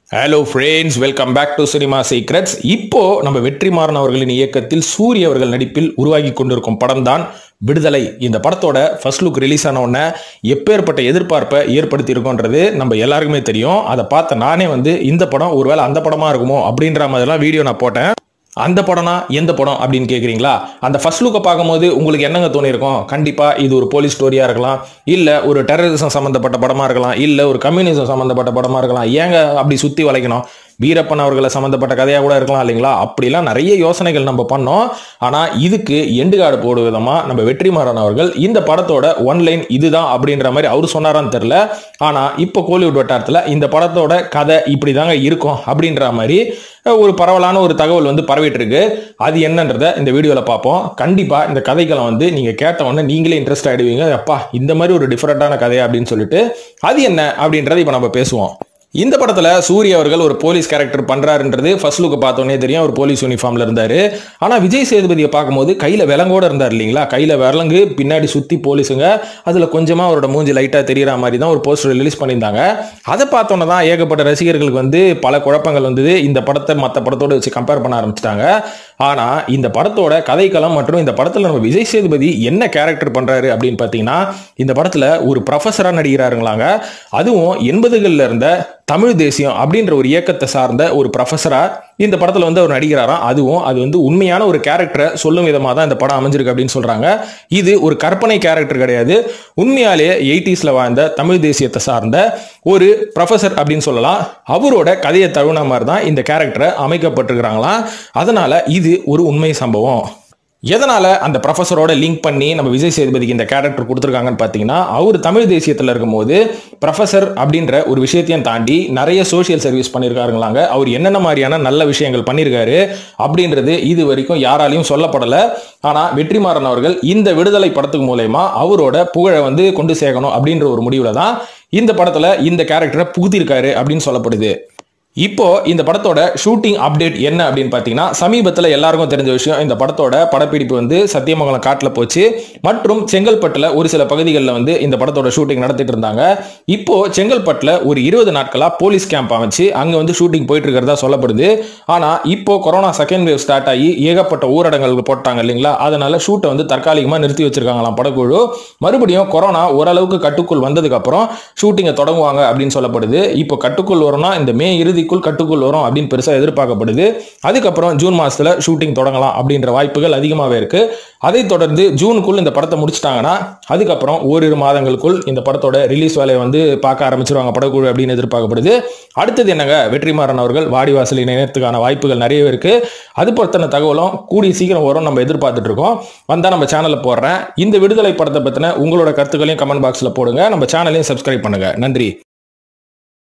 hello friends welcome back to cinema secrets இப்போ நம்ம வெற்றிமாறன் அவர்களின் இயக்கத்தில் சூரிய அவர்கள் நடிப்பில் உருவாகி கொண்டிருக்கும் படம் தான் விடுதலை இந்த படத்தோட ஃபர்ஸ்ட் லுக் ரிலீஸ் ஆன உடனே எப்பேற்பட்ட எதிர்பார்ப்பை ஏற்படுத்தியிருக்கோன்றது நம்ம எல்லாருக்குமே தெரியும் அதை பார்த்த நானே வந்து இந்த படம் ஒருவேளை அந்த படமா இருக்குமோ அப்படின்ற மாதிரிலாம் வீடியோ நான் போட்டேன் அந்த படம்னா எந்த படம் அப்படின்னு கேட்குறீங்களா அந்த ஃபர்ஸ்ட் லுக்கை பார்க்கும்போது உங்களுக்கு என்னங்க தோணியிருக்கும் கண்டிப்பாக இது ஒரு போலீஸ் ஸ்டோரியாக இருக்கலாம் இல்லை ஒரு டெரரிசம் சம்மந்தப்பட்ட படமாக இருக்கலாம் இல்லை ஒரு கம்யூனிசம் சம்மந்தப்பட்ட படமாக இருக்கலாம் ஏங்க அப்படி சுற்றி வளைக்கணும் வீரப்பன் அவர்களை சம்மந்தப்பட்ட கதையாக கூட இருக்கலாம் இல்லைங்களா அப்படிலாம் நிறைய யோசனைகள் நம்ம பண்ணோம் ஆனால் இதுக்கு எண்டு கார்டு போடு விதமாக நம்ம வெற்றிமாறன் அவர்கள் இந்த படத்தோட ஒன்லைன் இதுதான் அப்படின்ற மாதிரி அவர் சொன்னாரான்னு தெரில ஆனால் இப்போ கோலிவுட் வட்டாரத்தில் இந்த படத்தோட கதை இப்படி தாங்க இருக்கும் அப்படின்ற மாதிரி ஒரு பரவலான ஒரு தகவல் வந்து பரவிட்டு இருக்கு அது என்னன்றத இந்த வீடியோவில் பார்ப்போம் கண்டிப்பாக இந்த கதைகளை வந்து நீங்கள் கேட்ட உடனே நீங்களே இன்ட்ரெஸ்ட் ஆகிடுவீங்க அப்பா இந்த மாதிரி ஒரு டிஃப்ரெண்ட்டான கதையா அப்படின்னு சொல்லிட்டு அது என்ன அப்படின்றத இப்போ நம்ம பேசுவோம் இந்த படத்துல சூரிய அவர்கள் ஒரு போலீஸ் கேரக்டர் பண்றாருன்றது ஃபர்ஸ்ட் லுக்கு பார்த்தோன்னே தெரியும் அவர் போலீஸ் யூனிஃபார்ம்ல இருந்தாரு ஆனா விஜய் சேதுபதியை பார்க்கும்போது கையில விலங்கோட இருந்தார் இல்லைங்களா கையில விலங்கு பின்னாடி சுத்தி போலீஸுங்க அதுல கொஞ்சமா அவரோட மூஞ்சி லைட்டா தெரியற மாதிரி தான் ஒரு போஸ்டர் ரிலீஸ் பண்ணியிருந்தாங்க அதை பார்த்தோன்னே தான் ஏகப்பட்ட ரசிகர்களுக்கு வந்து பல குழப்பங்கள் வந்தது இந்த படத்தை மற்ற படத்தோட வச்சு கம்பேர் பண்ண ஆரம்பிச்சிட்டாங்க ஆனா இந்த படத்தோட கதைக்களம் மற்றும் இந்த படத்துல நம்ம விஜய் சேதுபதி என்ன கேரக்டர் பண்றாரு அப்படின்னு பார்த்தீங்கன்னா இந்த படத்துல ஒரு ப்ரொஃபஸரா நடிக்கிறாருங்களாங்க அதுவும் எண்பதுகள்ல இருந்த தமிழ் தேசியம் அப்படின்ற ஒரு இயக்கத்தை சார்ந்த ஒரு ப்ரொஃபஸரா இந்த படத்துல வந்து அவர் நடிக்கிறாராம் அதுவும் அது வந்து உண்மையான ஒரு கேரக்டரை சொல்லும் விதமாக தான் இந்த படம் அமைஞ்சிருக்கு அப்படின்னு சொல்றாங்க இது ஒரு கற்பனை கேரக்டர் கிடையாது உண்மையாலேயே எயிட்டிஸ்ல வாழ்ந்த தமிழ் தேசியத்தை சார்ந்த ஒரு ப்ரொஃபஸர் அப்படின்னு சொல்லலாம் அவரோட கதையை தழுவின மாதிரி தான் இந்த கேரக்டரை அமைக்கப்பட்டிருக்கிறாங்களாம் அதனால இது ஒரு உண்மை சம்பவம் எதனால அந்த ப்ரொஃபஸரோட லிங்க் பண்ணி நம்ம விஜய் சேதுபதிக்கு இந்த கேரக்டர் கொடுத்துருக்காங்கன்னு பார்த்தீங்கன்னா அவர் தமிழ் தேசியத்தில் இருக்கும்போது ப்ரொஃபஸர் அப்படின்ற ஒரு விஷயத்தையும் தாண்டி நிறைய சோஷியல் சர்வீஸ் பண்ணியிருக்காருங்களாங்க அவர் என்னென்ன மாதிரியான நல்ல விஷயங்கள் பண்ணியிருக்காரு அப்படின்றது இது வரைக்கும் யாராலையும் சொல்லப்படலை ஆனால் வெற்றிமாறன் அவர்கள் இந்த விடுதலை படத்துக்கு மூலயமா அவரோட புகழை வந்து கொண்டு சேர்க்கணும் அப்படின்ற ஒரு முடிவில் தான் இந்த படத்தில் இந்த கேரக்டரை புகுத்திருக்காரு அப்படின்னு சொல்லப்படுது இப்போ இந்த படத்தோட ஷூட்டிங் அப்டேட் என்ன அப்படின்னு பார்த்தீங்கன்னா சமீபத்தில் எல்லாருக்கும் தெரிஞ்ச விஷயம் இந்த படத்தோட படப்பிடிப்பு வந்து சத்தியமங்கலம் காட்டில் போச்சு மற்றும் செங்கல்பட்டில் ஒரு சில பகுதிகளில் வந்து இந்த படத்தோட ஷூட்டிங் நடத்திட்டு இருந்தாங்க இப்போ செங்கல்பட்டில் ஒரு இருபது நாட்களாக போலீஸ் கேம்ப் அமைச்சு அங்கே வந்து ஷூட்டிங் போயிட்டு இருக்கிறதா சொல்லப்படுது ஆனால் இப்போ கொரோனா செகண்ட் வேவ் ஸ்டார்ட் ஆகி ஏகப்பட்ட ஊரடங்கள் போட்டாங்க இல்லைங்களா அதனால ஷூட்டை வந்து தற்காலிகமாக நிறுத்தி வச்சிருக்காங்களாம் படக்குழு மறுபடியும் கொரோனா ஓரளவுக்கு கட்டுக்குள் வந்ததுக்கு அப்புறம் ஷூட்டிங்கை தொடங்குவாங்க அப்படின்னு சொல்லப்படுது இப்போ கட்டுக்குள் வரும்னா இந்த மே இறுதி இறுதிக்குள் கட்டுக்குள் வரும் அப்படின்னு பெருசாக எதிர்பார்க்கப்படுது அதுக்கப்புறம் ஜூன் மாதத்தில் ஷூட்டிங் தொடங்கலாம் அப்படின்ற வாய்ப்புகள் அதிகமாகவே இருக்கு அதை தொடர்ந்து ஜூனுக்குள் இந்த படத்தை முடிச்சிட்டாங்கன்னா அதுக்கப்புறம் ஓரிரு மாதங்களுக்குள் இந்த படத்தோட ரிலீஸ் வேலையை வந்து பார்க்க ஆரம்பிச்சிருவாங்க படக்குழு அப்படின்னு எதிர்பார்க்கப்படுது அடுத்தது என்னங்க வெற்றிமாறன் அவர்கள் வாடிவாசல் இணையத்துக்கான வாய்ப்புகள் நிறையவே இருக்கு அது பொறுத்தன தகவலும் கூடிய சீக்கிரம் வரும் நம்ம எதிர்பார்த்துட்டு இருக்கோம் வந்தால் நம்ம சேனலில் போடுறேன் இந்த விடுதலை படத்தை பற்றின உங்களோட கருத்துக்களையும் கமெண்ட் பாக்ஸில் போடுங்க நம்ம சேனலையும் சப்ஸ்கிரைப் பண்ணுங்க நன்றி